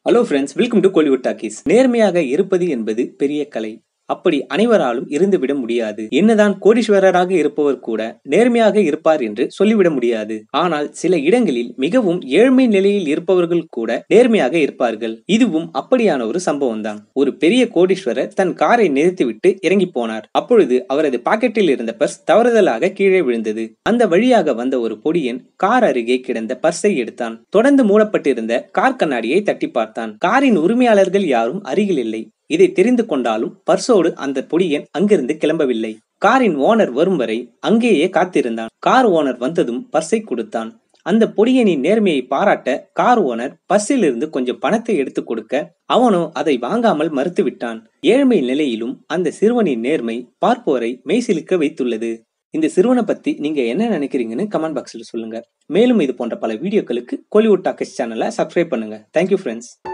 hello friends welcome to Kollywood Talkies நேர்மையாக இருப்பது என்பது பெரிய கலை அப்படி அனைவராலும் இருந்துவிட முடியாது என்னதான் கோடீஸ்வரராக இருப்பவர் கூட நேர்மையாக இருப்பார் என்று சொல்லிவிட முடியாது ஆனால் சில இடங்களில் மிகவும் ஏழ்மை நிலையில் இருப்பவர்கள் கூட நேர்மையாக இருப்பார்கள் இதுவும் அப்படியான ஒரு சம்பவம் தான் ஒரு பெரிய கோடீஸ்வரர் தன் காரை நிறுத்திவிட்டு இறங்கி போனார் அப்பொழுது அவரது பாக்கெட்டில் இருந்த பர்ஸ் தவறுதலாக கீழே விழுந்தது அந்த வழியாக வந்த ஒரு பொடியன் கார் அருகே கிடந்த பர்ஸை எடுத்தான் தொடர்ந்து மூடப்பட்டிருந்த கார் கண்ணாடியை தட்டி பார்த்தான் காரின் உரிமையாளர்கள் யாரும் அருகில் இல்லை இதை தெரிந்து கொண்டாலும் பர்சோடு அந்த பொடியன் அங்கிருந்து கிளம்பவில்லை காரின் ஓனர் வரும் வரை அங்கேயே காத்திருந்தான் கார் ஓனர் வந்ததும் பர்ஸை கொடுத்தான் அந்த பொடியனின் நேர்மையை பாராட்ட கார் ஓனர் பர்ஸில் இருந்து கொஞ்சம் பணத்தை எடுத்து கொடுக்க அவனோ அதை வாங்காமல் மறுத்துவிட்டான் ஏழ்மை நிலையிலும் அந்த சிறுவனின் நேர்மை பார்ப்போரை மெய்சிலுக்க வைத்துள்ளது இந்த சிறுவனை பத்தி நீங்க என்ன நினைக்கிறீங்கன்னு கமெண்ட் பாக்ஸ்ல சொல்லுங்க மேலும் இது போன்ற பல வீடியோக்களுக்கு கோலிவுட் டாக்கஸ் சேனலை சப்ஸ்கிரைப் பண்ணுங்க தேங்க்யூ ஃப்ரெண்ட்ஸ்